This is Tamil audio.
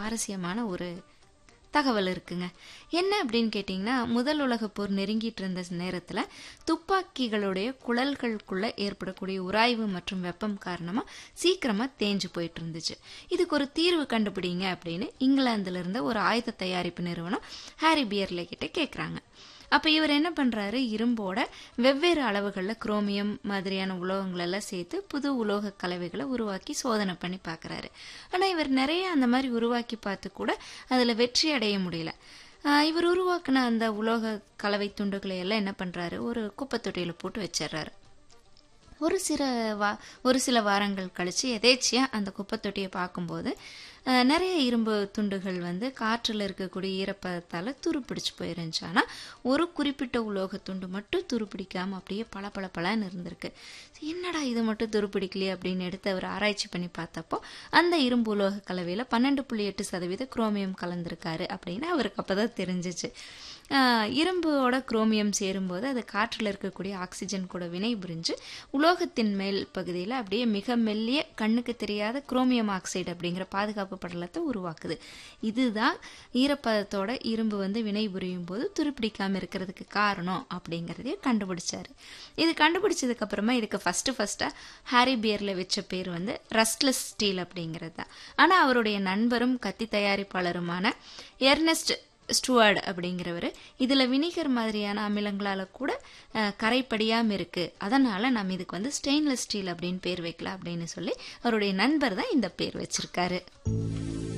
சுவாரஸ்யமான ஒரு தகவல் இருக்குங்க என்ன அப்படின்னு கேட்டிங்கன்னா முதல் உலகப் போர் நெருங்கிட்டு இருந்த நேரத்தில் துப்பாக்கிகளுடைய குழல்களுக்குள்ள ஏற்படக்கூடிய உராய்வு மற்றும் வெப்பம் காரணமாக சீக்கிரமாக தேஞ்சு போயிட்டு இருந்துச்சு இதுக்கு ஒரு தீர்வு கண்டுபிடிங்க அப்படின்னு இங்கிலாந்துல இருந்த ஒரு ஆயுத தயாரிப்பு நிறுவனம் ஹாரி பியர்லே கிட்ட கேட்குறாங்க அப்போ இவர் என்ன பண்ணுறாரு இரும்போட வெவ்வேறு அளவுகளில் குரோமியம் மாதிரியான உலோகங்கள் எல்லாம் சேர்த்து புது உலோக கலவைகளை உருவாக்கி சோதனை பண்ணி பார்க்குறாரு ஆனால் இவர் நிறைய அந்த மாதிரி உருவாக்கி பார்த்து கூட அதில் வெற்றி அடைய முடியல ஆஹ் இவர் உருவாக்குன அந்த உலோக கலவை துண்டுகளை எல்லாம் என்ன பண்ணுறாரு ஒரு குப்பை தொட்டியில் போட்டு வச்சிடுறாரு ஒரு சில வா ஒரு சில வாரங்கள் கழித்து எதேச்சியாக அந்த குப்பை தொட்டியை பார்க்கும்போது அஹ், நிறைய இரும்பு துண்டுகள் வந்து காற்றில் இருக்கக்கூடிய ஈரப்பதத்தால் துருப்பிடிச்சு போயிருந்துச்சு ஆனால் ஒரு குறிப்பிட்ட உலோக துண்டு மட்டும் துருப்பிடிக்காமல் அப்படியே பல பல பலன்னு இருந்திருக்கு என்னடா இது மட்டும் துருப்பிடிக்கலையே அப்படின்னு எடுத்து அவர் ஆராய்ச்சி பண்ணி பார்த்தப்போ அந்த இரும்பு உலோக கலவையில் பன்னெண்டு புள்ளி எட்டு சதவீத குரோமியம் கலந்திருக்காரு அப்படின்னு அவருக்கு அப்போ தான் தெரிஞ்சிச்சு ஆஹ் இரும்போட குரோமியம் சேரும்போது அது காற்றில் இருக்கக்கூடிய ஆக்சிஜன் கூட வினை புரிஞ்சு உலோகத்தின் மேல் பகுதியில் அப்படியே மிக மெல்லிய கண்ணுக்கு தெரியாத குரோமியம் ஆக்சைடு அப்படிங்கிற பாதுகாப்பு படலத்தை உருவாக்குது இதுதான் ஈரப்பதத்தோட இரும்பு வந்து வினை புரியும் போது துருப்பிடிக்காம இருக்கிறதுக்கு காரணம் அப்படிங்கிறதையும் கண்டுபிடிச்சாரு இது கண்டுபிடிச்சதுக்கு அப்புறமா இதுக்கு ஃபர்ஸ்ட் ஃபர்ஸ்டா ஹாரி பியர்ல வச்ச பேர் வந்து ரஸ்ட்லெஸ் ஸ்டீல் அப்படிங்கிறது தான் ஆனால் அவருடைய நண்பரும் கத்தி தயாரிப்பாளருமான எர்னஸ்ட் ஸ்டுவர்ட் அப்படிங்கிறவர் இதில் வினிகர் மாதிரியான அமிலங்களால் கூட அஹ், கரைப்படியாமல் இருக்குது அதனால் நம்ம இதுக்கு வந்து ஸ்டெயின்லெஸ் ஸ்டீல் அப்படின்னு பேர் வைக்கலாம் அப்படின்னு சொல்லி அவருடைய நண்பர் தான் இந்த பேர் வச்சிருக்காரு